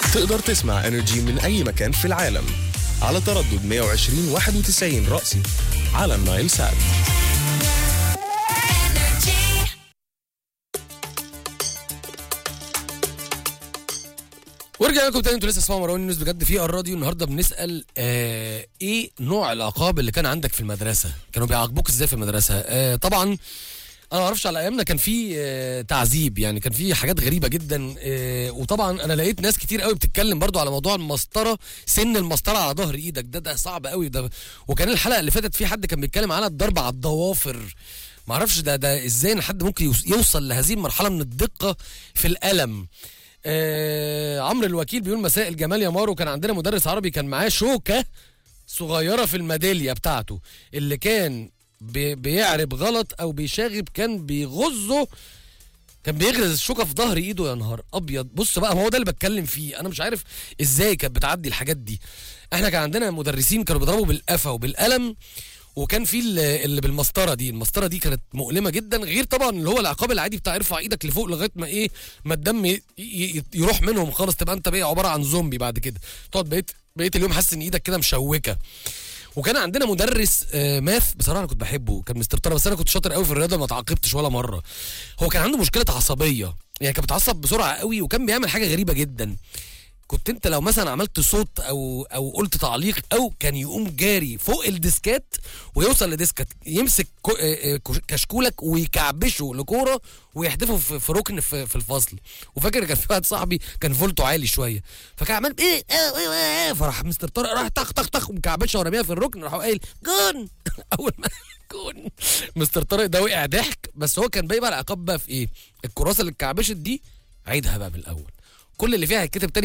تقدر تسمع انرجي من اي مكان في العالم على تردد 120 91 رأسي على النايل سات ورجعنا لكم تاني انتوا لسه اسمعوا مروان نيوز بجد في الراديو النهارده بنسال آه ايه نوع العقاب اللي كان عندك في المدرسه؟ كانوا بيعاقبوك ازاي في المدرسه؟ آه طبعا انا ما اعرفش على ايامنا كان في آه تعذيب يعني كان في حاجات غريبه جدا آه وطبعا انا لقيت ناس كتير قوي بتتكلم برضو على موضوع المسطره سن المسطره على ظهر ايدك ده ده صعب قوي ده وكان الحلقه اللي فاتت في حد كان بيتكلم على الضرب على الضوافر ما اعرفش ده ده ازاي ان حد ممكن يوص- يوصل لهذه المرحله من الدقه في الالم آه عمرو الوكيل بيقول مساء الجمال يا مارو كان عندنا مدرس عربي كان معاه شوكه صغيره في الميداليه بتاعته اللي كان بي بيعرب غلط او بيشاغب كان بيغزه كان بيغرز الشوكه في ظهر ايده يا نهار ابيض بص بقى ما هو ده اللي بتكلم فيه انا مش عارف ازاي كانت بتعدي الحاجات دي احنا كان عندنا مدرسين كانوا بيضربوا بالقفا وبالقلم وكان في اللي اللي بالمسطره دي المسطره دي كانت مؤلمه جدا غير طبعا اللي هو العقاب العادي بتاع ارفع ايدك لفوق لغايه ما ايه ما الدم ي- ي- يروح منهم خالص تبقى انت بقى عباره عن زومبي بعد كده تقعد بقيت بقيت اليوم حاسس ان ايدك كده مشوكه وكان عندنا مدرس آه، ماث بصراحه انا كنت بحبه كان مستر طارق بس انا كنت شاطر قوي في الرياضه ما اتعاقبتش ولا مره هو كان عنده مشكله عصبيه يعني كان بيتعصب بسرعه قوي وكان بيعمل حاجه غريبه جدا كنت انت لو مثلا عملت صوت او او قلت تعليق او كان يقوم جاري فوق الديسكات ويوصل لديسكات يمسك كو- اه اه كش- كشكولك ويكعبشه لكوره ويحدفه في, في ركن في, في الفصل وفاكر كان في واحد صاحبي كان فولته عالي شويه فكان عمال ايه اه اه اه فراح مستر طارق راح طخ طخ طخ ومكعبشها ورميها في الركن راح قايل جون اول ما جون مستر طارق ده وقع ضحك بس هو كان باقي بقى العقاب بقى في ايه الكراسه اللي اتكعبشت دي عيدها بقى من الاول كل اللي فيها هيتكتب تاني